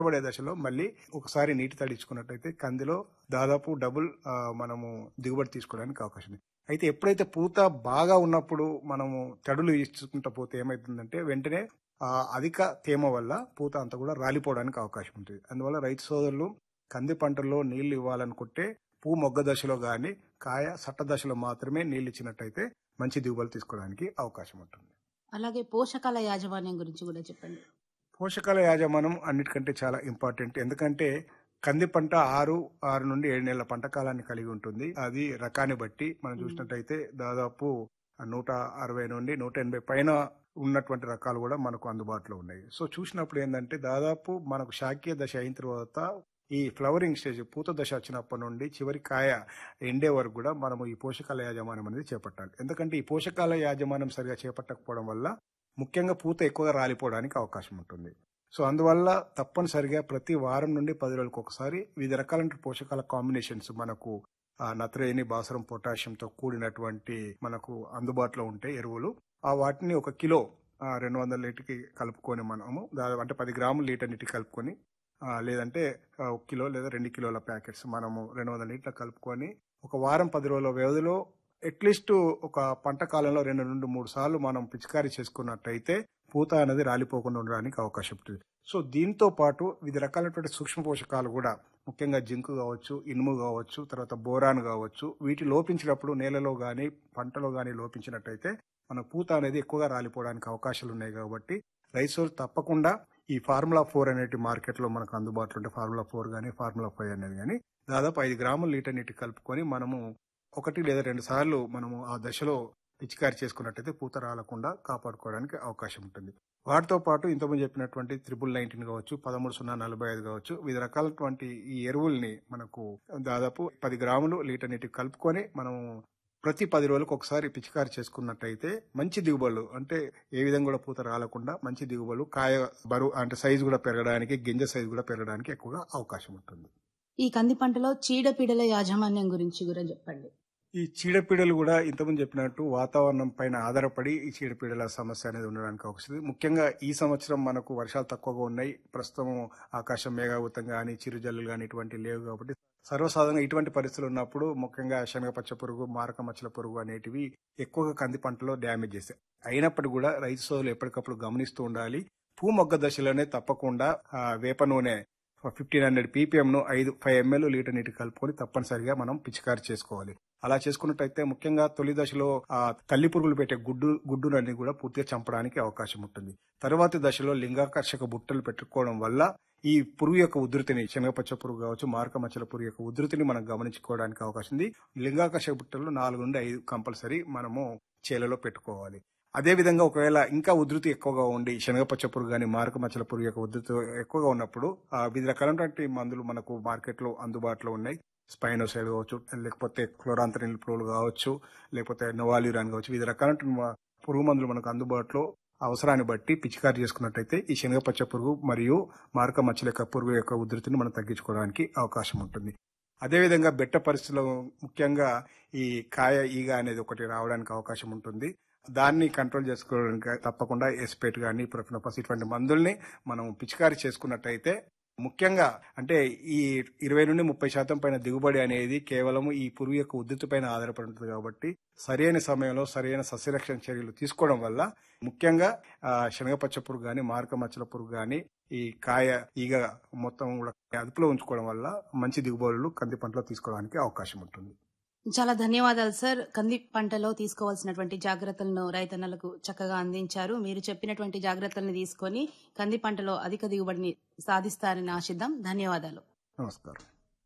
పడే దశలో మళ్ళీ ఒకసారి నీటి తడిచుకున్నట్టయితే కందిలో దాదాపు డబుల్ ఆ, మనము దిగుబడి తీసుకోవడానికి అవకాశం ఉంది అయితే ఎప్పుడైతే పూత బాగా ఉన్నప్పుడు మనము తడులు ఇచ్చుకుంటూ పోతే ఏమైతుందంటే వెంటనే ఆ అధిక తేమ వల్ల పూత అంతా కూడా రాలిపోవడానికి అవకాశం ఉంటుంది అందువల్ల రైతు సోదరులు కంది పంటల్లో నీళ్లు ఇవ్వాలనుకుంటే పూ మొగ్గ దశలో గాని కాయ సట్ట దశలో మాత్రమే నీళ్లు ఇచ్చినట్టయితే మంచి దిగుబడి తీసుకోవడానికి అవకాశం ఉంటుంది అలాగే పోషకాల యాజమాన్యం గురించి కూడా చెప్పండి పోషకాల యాజమాన్యం అన్నిటికంటే చాలా ఇంపార్టెంట్ ఎందుకంటే కంది పంట ఆరు ఆరు నుండి ఏడు నెలల పంట కాలాన్ని కలిగి ఉంటుంది అది రకాన్ని బట్టి మనం చూసినట్టయితే దాదాపు నూట అరవై నుండి నూట ఎనభై పైన ఉన్నటువంటి రకాలు కూడా మనకు అందుబాటులో ఉన్నాయి సో చూసినప్పుడు ఏంటంటే దాదాపు మనకు శాఖీయ దశ అయిన తర్వాత ఈ ఫ్లవరింగ్ స్టేజ్ పూత దశ వచ్చినప్పటి నుండి చివరి కాయ ఎండే వరకు కూడా మనము ఈ పోషకాల యాజమాన్యం అనేది చేపట్టాలి ఎందుకంటే ఈ పోషకాల యాజమాన్యం సరిగా చేపట్టకపోవడం వల్ల ముఖ్యంగా పూత ఎక్కువగా రాలిపోవడానికి అవకాశం ఉంటుంది సో అందువల్ల తప్పనిసరిగా ప్రతి వారం నుండి పది రోజులకు ఒకసారి వివిధ రకాలైన పోషకాల కాంబినేషన్స్ మనకు ఆ నత్రజని భాస్వరం పొటాషియంతో కూడినటువంటి మనకు అందుబాటులో ఉంటాయి ఎరువులు ఆ వాటిని ఒక కిలో ఆ, రెండు వందల లీటర్కి కలుపుకొని మనము దాదాపు అంటే పది గ్రాములు లీటర్ నీటికి కలుపుకొని ఆ, లేదంటే ఆ, ఒక కిలో లేదా రెండు కిలోల ప్యాకెట్స్ మనము రెండు వందల లీటర్ కలుపుకొని ఒక వారం పది రోజుల వ్యవధిలో అట్లీస్ట్ ఒక పంట కాలంలో రెండు నుండి మూడు సార్లు మనం పిచికారీ చేసుకున్నట్టయితే పూత అనేది రాలిపోకుండా ఉండడానికి అవకాశం ఉంటుంది సో దీంతో పాటు వివిధ రకాలైనటువంటి సూక్ష్మ పోషకాలు కూడా ముఖ్యంగా జింకు కావచ్చు ఇనుము కావచ్చు తర్వాత బోరాన్ కావచ్చు వీటి లోపించినప్పుడు నేలలో గాని పంటలో గాని లోపించినట్టయితే మన పూత అనేది ఎక్కువగా రాలిపోవడానికి అవకాశాలు ఉన్నాయి కాబట్టి రైతులు తప్పకుండా ఈ ఫార్ములా ఫోర్ అనేటి మార్కెట్ లో మనకు అందుబాటులో ఉంటే ఫార్ములా ఫోర్ గానీ ఫార్ములా ఫైవ్ అనేది గానీ దాదాపు ఐదు గ్రాముల లీటర్ నీటి కలుపుకొని మనము ఒకటి లేదా రెండు సార్లు మనము ఆ దశలో పిచికారి చేసుకున్నట్టయితే పూత రాలకుండా కాపాడుకోవడానికి అవకాశం ఉంటుంది వాటితో పాటు ఇంతకుముందు చెప్పినటువంటి త్రిబుల్ నైన్టీన్ కావచ్చు పదమూడు సున్నా నలభై ఐదు కావచ్చు వివిధ రకాలటువంటి ఈ ఎరువుల్ని మనకు దాదాపు పది గ్రాములు లీటర్ నీటికి కలుపుకొని మనం ప్రతి పది రోజులకు ఒకసారి పిచికారి చేసుకున్నట్టయితే మంచి దిగుబడులు అంటే ఏ విధంగా కూడా పూత రాలకుండా మంచి దిగుబడులు కాయ బరువు అంటే సైజు కూడా పెరగడానికి గింజ సైజు కూడా పెరగడానికి ఎక్కువగా అవకాశం ఉంటుంది ఈ కంది పంటలో చీడపీడల యాజమాన్యం గురించి కూడా చెప్పండి ఈ చీడపీడలు కూడా ఇంతకుముందు చెప్పినట్టు వాతావరణం పైన ఆధారపడి ఈ చీడపీడల సమస్య అనేది ఉండడానికి అవకాశం ఉంది. ముఖ్యంగా ఈ సంవత్సరం మనకు వర్షాలు తక్కువగా ఉన్నాయి ప్రస్తుతం ఆకాశం మేఘావృతం కానీ చిరుజల్లులు కానీ ఇటువంటి లేవు కాబట్టి సర్వసాధారణంగా ఇటువంటి పరిస్థితులు ఉన్నప్పుడు ముఖ్యంగా శనగపచ్చ పురుగు మారక మచ్చల పురుగు అనేటివి ఎక్కువగా కంది పంటలో డ్యామేజ్ చేస్తాయి అయినప్పటికీ కూడా రైతు సోదరులు ఎప్పటికప్పుడు గమనిస్తూ ఉండాలి పూ మొగ్గ దశలోనే తప్పకుండా ఆ, వేప నూనె ఫిఫ్టీన్ హండ్రెడ్ పీపీఎం ను ఐదు ఫైవ్ ఎంఎల్ లీటర్ నీటి కలుపుకొని తప్పనిసరిగా మనం పిచికారి చేసుకోవాలి అలా చేసుకున్నట్టయితే ముఖ్యంగా తొలి దశలో ఆ తల్లి పురుగులు పెట్టే గుడ్డు గుడ్డునన్ని కూడా పూర్తిగా చంపడానికి అవకాశం ఉంటుంది తరువాతి దశలో లింగాకర్షక బుట్టలు పెట్టుకోవడం వల్ల ఈ పురుగు యొక్క ఉధృతిని శనగపచ్చ పురుగు కావచ్చు మారక మచ్చల పురుగు యొక్క ఉధృతిని మనం గమనించుకోవడానికి అవకాశం ఉంది లింగాకర్షక బుట్టలు నాలుగు నుండి ఐదు కంపల్సరీ మనము చేలలో పెట్టుకోవాలి అదే విధంగా ఒకవేళ ఇంకా ఉధృతి ఎక్కువగా ఉండి శనగపచ్చ పురుగు కానీ మారక మచ్చల పురుగు యొక్క ఉధృతి ఎక్కువగా ఉన్నప్పుడు ఆ వివిధ రకాలైనటువంటి మందులు మనకు మార్కెట్ లో అందుబాటులో ఉన్నాయి స్పైనోసైడ్ కావచ్చు లేకపోతే క్లోరాంతరిన్ పురుగులు కావచ్చు లేకపోతే నోవాల్యూరాన్ కావచ్చు వివిధ రకాలైన మ- పురుగు మందులు మనకు అందుబాటులో అవసరాన్ని బట్టి పిచికారి చేసుకున్నట్టయితే ఈ శనగపచ్చ పురుగు మరియు మారక మచ్చల యొక్క పురుగు యొక్క ఉధృతిని మనం తగ్గించుకోవడానికి అవకాశం ఉంటుంది అదేవిధంగా బెట్ట పరిస్థితుల్లో ముఖ్యంగా ఈ కాయ ఈగ అనేది ఒకటి రావడానికి అవకాశం ఉంటుంది దాన్ని కంట్రోల్ చేసుకోవడానికి తప్పకుండా ఎస్పేట్ కానీ ప్రొఫినోపస్ ఇటువంటి మందుల్ని మనం పిచికారి చేసుకున్నట్టయితే ముఖ్యంగా అంటే ఈ ఇరవై నుండి ముప్పై శాతం పైన దిగుబడి అనేది కేవలం ఈ పురుగు యొక్క ఉద్ధృతి పైన ఆధారపడి ఉంటుంది కాబట్టి సరైన సమయంలో సరైన సస్యరక్షణ చర్యలు తీసుకోవడం వల్ల ముఖ్యంగా ఆ, శనగపచ్చ పురుగు కానీ మారక మచ్చల పురుగు కానీ ఈ కాయ ఈగ మొత్తం కూడా అదుపులో ఉంచుకోవడం వల్ల మంచి దిగుబడులు కంది పంటలో తీసుకోవడానికి అవకాశం ఉంటుంది చాలా ధన్యవాదాలు సార్ కంది పంటలో తీసుకోవాల్సినటువంటి జాగ్రత్తలను రైతన్నలకు చక్కగా అందించారు మీరు చెప్పినటువంటి జాగ్రత్తలను తీసుకొని కంది పంటలో అధిక దిగుబడిని సాధిస్తారని ఆశిద్దాం ధన్యవాదాలు నమస్కారం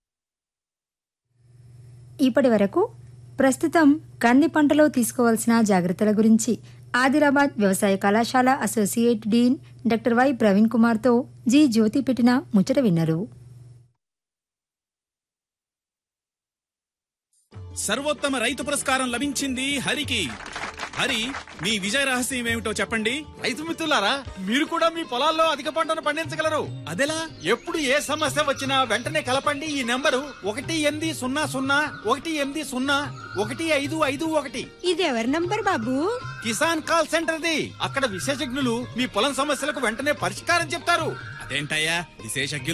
ఇప్పటి వరకు ప్రస్తుతం కంది పంటలో తీసుకోవాల్సిన జాగ్రత్తల గురించి ఆదిలాబాద్ వ్యవసాయ కళాశాల associate dean doctor Y Praveen కుమార్తో జి జ్యోతి పెట్టిన ముచ్చట విన్నారు సర్వోత్తమ రైతు పురస్కారం లభించింది హరికి హరి మీ విజయ రహస్యం ఏమిటో చెప్పండి రైతు మిత్రులారా మీరు కూడా మీ పొలాల్లో అధిక పంటను పండించగలరు అదెలా ఎప్పుడు ఏ సమస్య వచ్చినా వెంటనే కలపండి ఈ నెంబరు ఒకటి ఎనిమిది సున్నా సున్నా ఒకటి ఎనిమిది సున్నా ఒకటి ఐదు ఐదు ఒకటి ఇది ఎవరి నంబర్ బాబు కిసాన్ కాల్ సెంటర్ ది అక్కడ విశేషజ్ఞులు మీ పొలం సమస్యలకు వెంటనే పరిష్కారం చెప్తారు అదేంటయ్యా విశేషజ్ఞులు